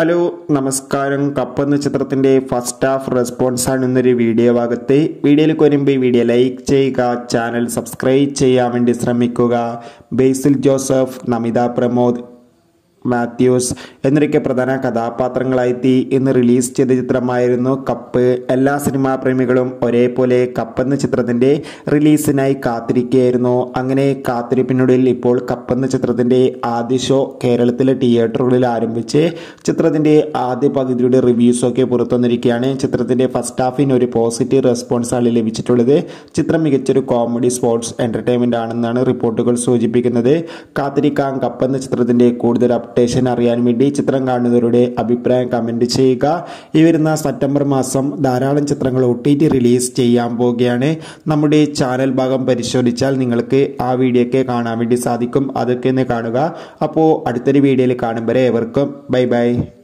hello നമസ്കാരം cup എന്ന ചിത്രത്തിന്റെ ഫസ്റ്റ് ഹാഫ് റെസ്പോൺസ് ആണ് ഇന്നൊരു വീഡിയോ ഭാഗത്ത് വീഡിയോയിലേക്ക് വരുമ്പോൾ ഈ വീഡിയോ ലൈക്ക് ചെയ്യുക ചാനൽ സബ്സ്ക്രൈബ് ചെയ്യാൻ വേണ്ടി ശ്രമിക്കുക ബേസിൽ ജോസഫ് നമിത പ്രമോദ് മാത്യൂസ് എന്നൊക്കെ പ്രധാന കഥാപാത്രങ്ങളായെത്തി ഇന്ന് റിലീസ് ചെയ്ത ചിത്രമായിരുന്നു കപ്പ് എല്ലാ സിനിമാ പ്രേമികളും ഒരേപോലെ കപ്പ് എന്ന ചിത്രത്തിന്റെ റിലീസിനായി കാത്തിരിക്കുകയായിരുന്നു അങ്ങനെ കാത്തിരിപ്പിനൊടുവിൽ ഇപ്പോൾ കപ്പ് എന്ന ചിത്രത്തിന്റെ ആദ്യ ഷോ കേരളത്തിലെ തിയേറ്ററുകളിൽ ആരംഭിച്ച് ചിത്രത്തിന്റെ ആദ്യ പകുതിയുടെ റിവ്യൂസ് ഒക്കെ പുറത്തു വന്നിരിക്കുകയാണ് ചിത്രത്തിന്റെ ഫസ്റ്റ് ഹാഫിന് ഒരു പോസിറ്റീവ് റെസ്പോൺസ് ആണ് ലഭിച്ചിട്ടുള്ളത് ചിത്രം മികച്ചൊരു കോമഡി സ്പോർട്സ് എന്റർടൈൻമെന്റ് ആണെന്നാണ് റിപ്പോർട്ടുകൾ സൂചിപ്പിക്കുന്നത് കാത്തിരിക്കാം കപ്പ് എന്ന ചിത്രത്തിന്റെ കൂടുതൽ അപ്ഡേഷൻ അറിയാൻ വേണ്ടി ചിത്രം കാണുന്നവരുടെ അഭിപ്രായം കമന്റ് ചെയ്യുക ഈ വരുന്ന സെപ്റ്റംബർ മാസം ധാരാളം ചിത്രങ്ങൾ ഒ ടി ടി റിലീസ് ചെയ്യാൻ പോവുകയാണ് നമ്മുടെ ചാനൽ ഭാഗം പരിശോധിച്ചാൽ നിങ്ങൾക്ക് ആ വീഡിയോ ഒക്കെ കാണാൻ വേണ്ടി സാധിക്കും അതൊക്കെ ഒന്ന് കാണുക അപ്പോൾ അടുത്തൊരു വീഡിയോയിൽ കാണും വരെ ഏവർക്കും ബൈ ബൈ